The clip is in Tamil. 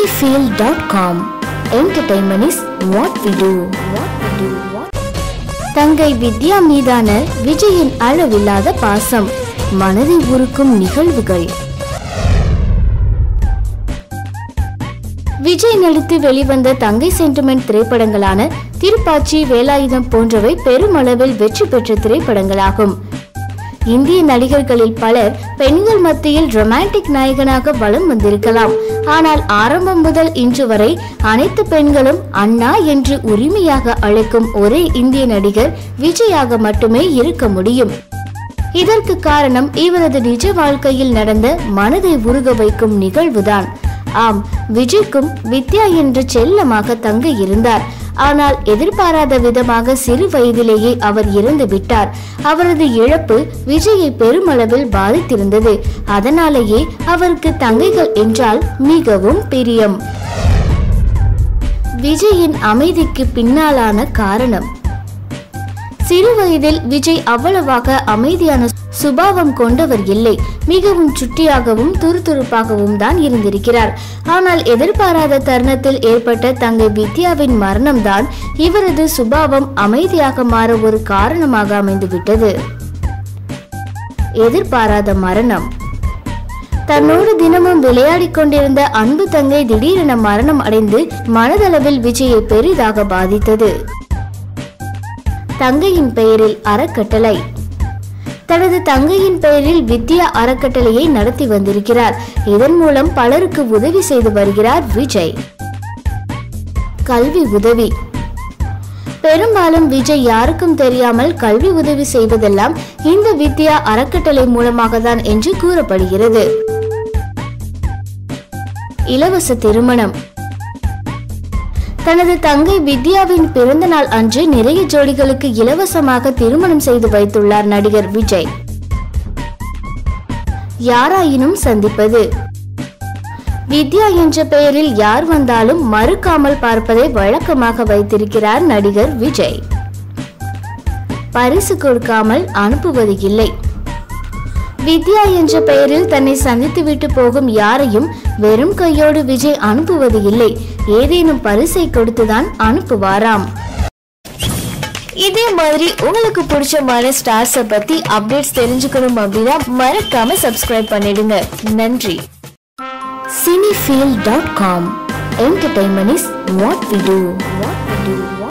cinefield.com entertainment is what we do what we do what தங்கை வித்யா மீதான விஜயின் அளவில்லாத பாசம் மனதை உருக்கும் நிகழ்வுகள் விஜய் நடித்து வெளிவந்த தங்கை சென்டிமெண்ட் திரைப்படங்களான திருப்பாச்சி வேலாயுதம் போன்றவை பெருமளவில் வெற்றி பெற்ற திரைப்படங்களாகும் இந்திய நடிகர்களில் பலர் பெண்கள் மத்தியில் ரொமான்டிக் நாயகனாக வலம் வந்திருக்கலாம் ஆனால் ஆரம்பம் முதல் இன்று வரை அனைத்து பெண்களும் அண்ணா என்று உரிமையாக அழைக்கும் ஒரே இந்திய நடிகர் விஜயாக மட்டுமே இருக்க முடியும் இதற்கு காரணம் இவரது நிஜ வாழ்க்கையில் நடந்த மனதை உருக வைக்கும் நிகழ்வுதான் ஆம் விஜய்க்கும் வித்யா என்று செல்லமாக தங்க இருந்தார் ஆனால் எதிர்பாராத விதமாக சிறு வயதிலேயே அவர் இறந்து விட்டார் அவரது இழப்பு விஜயை பெருமளவில் பாதித்திருந்தது அதனாலேயே அவருக்கு தங்கைகள் என்றால் மிகவும் பிரியம் விஜயின் அமைதிக்கு பின்னாலான காரணம் சிறு வயதில் விஜய் அவ்வளவாக அமைதியான சுபாவம் கொண்டவர் இல்லை மிகவும் சுட்டியாகவும் துருதுருப்பாகவும் தான் இருந்திருக்கிறார் ஆனால் எதிர்பாராத தருணத்தில் ஏற்பட்ட தங்கை வித்யாவின் மரணம்தான் இவரது சுபாவம் அமைதியாக மாற ஒரு காரணமாக அமைந்துவிட்டது எதிர்பாராத மரணம் தன்னோடு தினமும் விளையாடிக் கொண்டிருந்த அன்பு தங்கை திடீரென மரணம் அடைந்து மனதளவில் விஜயை பெரிதாக பாதித்தது தங்கையின் பெயரில் அறக்கட்டளை தனது தங்கையின் பெயரில் வித்யா அறக்கட்டளையை நடத்தி வந்திருக்கிறார் இதன் மூலம் பலருக்கு உதவி செய்து வருகிறார் விஜய் கல்வி உதவி பெரும்பாலும் விஜய் யாருக்கும் தெரியாமல் கல்வி உதவி செய்வதெல்லாம் இந்த வித்யா அறக்கட்டளை மூலமாக தான் என்று கூறப்படுகிறது இலவச திருமணம் தனது தங்கை வித்யாவின் பிறந்த நாள் அன்று நிறைய ஜோடிகளுக்கு இலவசமாக திருமணம் செய்து வைத்துள்ளார் நடிகர் விஜய் யாராயினும் சந்திப்பது வித்யா என்ற பெயரில் யார் வந்தாலும் மறுக்காமல் பார்ப்பதை வழக்கமாக வைத்திருக்கிறார் நடிகர் விஜய் பரிசு கொடுக்காமல் அனுப்புவது இல்லை வித்யா என்ற பெயரில் தன்னை சந்தித்துவிட்டு போகும் யாரையும் வெறும் கையோடு விஜய் அனுப்புவது இல்லை ஏதேனும் பரிசை கொடுத்துதான் அனுப்புவாராம் இதே மாதிரி உங்களுக்கு பிடிச்சமான ஸ்டார்ஸை பத்தி அப்டேட்ஸ் தெரிஞ்சுக்கணும் அப்படின்னா மறக்காம சப்ஸ்கிரைப் பண்ணிடுங்க நன்றி cinefield.com entertainment is what we do what we do